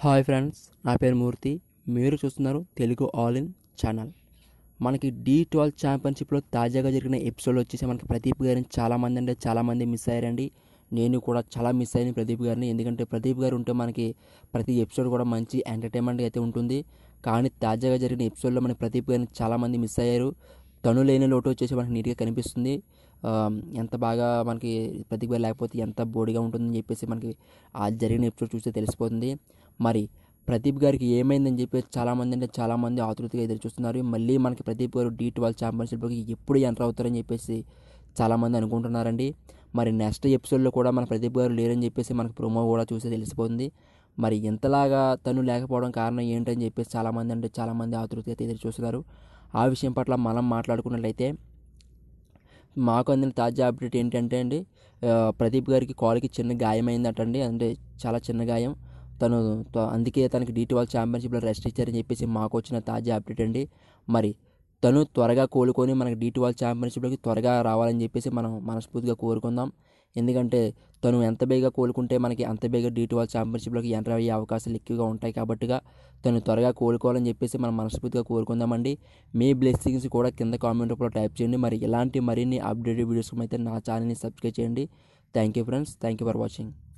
hi friends నా పేరు మూర్తి మీరు చూస్తున్నారు తెలుగు ఆల్ ఇన్ ఛానల్ మనకి డి ట్వెల్వ్ ఛాంపియన్షిప్లో తాజాగా జరిగిన ఎపిసోడ్ వచ్చేసి మనకి ప్రదీప్ గారిని చాలామంది అంటే చాలామంది మిస్ అయ్యారండి నేను కూడా చాలా మిస్ అయ్యాను ప్రదీప్ గారిని ఎందుకంటే ప్రదీప్ గారు ఉంటే మనకి ప్రతి ఎపిసోడ్ కూడా మంచి ఎంటర్టైన్మెంట్ అయితే ఉంటుంది కానీ తాజాగా జరిగిన ఎపిసోడ్లో మనకి ప్రదీప్ గారిని చాలామంది మిస్ అయ్యారు తను లేని లోటు వచ్చేసి మనకి నీట్గా కనిపిస్తుంది ఆ, ఎంత బాగా మనకి ప్రదీప్ గారు లేకపోతే ఎంత బోడిగా ఉంటుందని చెప్పేసి మనకి ఆ జరిగిన ఎపిసోడ్ చూస్తే తెలిసిపోతుంది మరి ప్రదీప్ గారికి ఏమైందని చెప్పేసి చాలామంది అంటే చాలామంది ఆతృతగా ఎదురు చూస్తున్నారు మళ్ళీ మనకి ప్రదీప్ గారు డి ట్వెల్వ్ ఛాంపియన్షిప్లోకి ఎప్పుడు ఎంటర్ అవుతారని చెప్పేసి చాలామంది అనుకుంటున్నారండి మరి నెక్స్ట్ ఎపిసోడ్లో కూడా మన ప్రదీప్ గారు లేరని చెప్పేసి మనకి ప్రోమో కూడా చూస్తే తెలిసిపోతుంది మరి ఎంతలాగా తను లేకపోవడం కారణం ఏంటని చెప్పేసి చాలామంది అంటే చాలామంది ఆతృతగా ఎదురు చూస్తున్నారు ఆ విషయం పట్ల మనం మాట్లాడుకున్నట్లయితే మాకు అందిన తాజా అప్డేట్ ఏంటంటే అండి ఆ, ప్రదీప్ గారికి కాలుకి చిన్న గాయమైందటండి అంటే చాలా చిన్న గాయం తను త- అందుకే తనకి డీ ట్వెల్వ్ ఛాంపియన్షిప్లో రెస్ట్ ఇచ్చారని చెప్పేసి మాకు వచ్చిన తాజా అప్డేట్ అండి మరి తను త్వరగా కోలుకొని మనకి డీ ట్వెల్వ్ ఛాంపియన్షిప్లోకి త్వరగా రావాలని చెప్పేసి మనం మనస్ఫూర్తిగా కోరుకుందాం ఎందుకంటే తను ఎంత బేగా కోలుకుంటే మనకి అంత బేగా డీ ట్వెల్వ్ ఛాంపియన్షిప్లోకి ఎంటర్ అయ్యే అవకాశాలు ఎక్కువగా ఉంటాయి కాబట్టిగా తను త్వరగా కోలుకోవాలని చెప్పేసి మనం మనస్ఫూర్తిగా కోరుకుందామండి మీ బ్లెస్సింగ్స్ కూడా కింద కామెంట్ రూపంలో టైప్ చేయండి మరి ఇలాంటి మరిన్ని అప్డేటెడ్ వీడియోస్ అయితే నా ఛానల్ని సబ్స్క్రైబ్ చేయండి thank you friends thank you for watching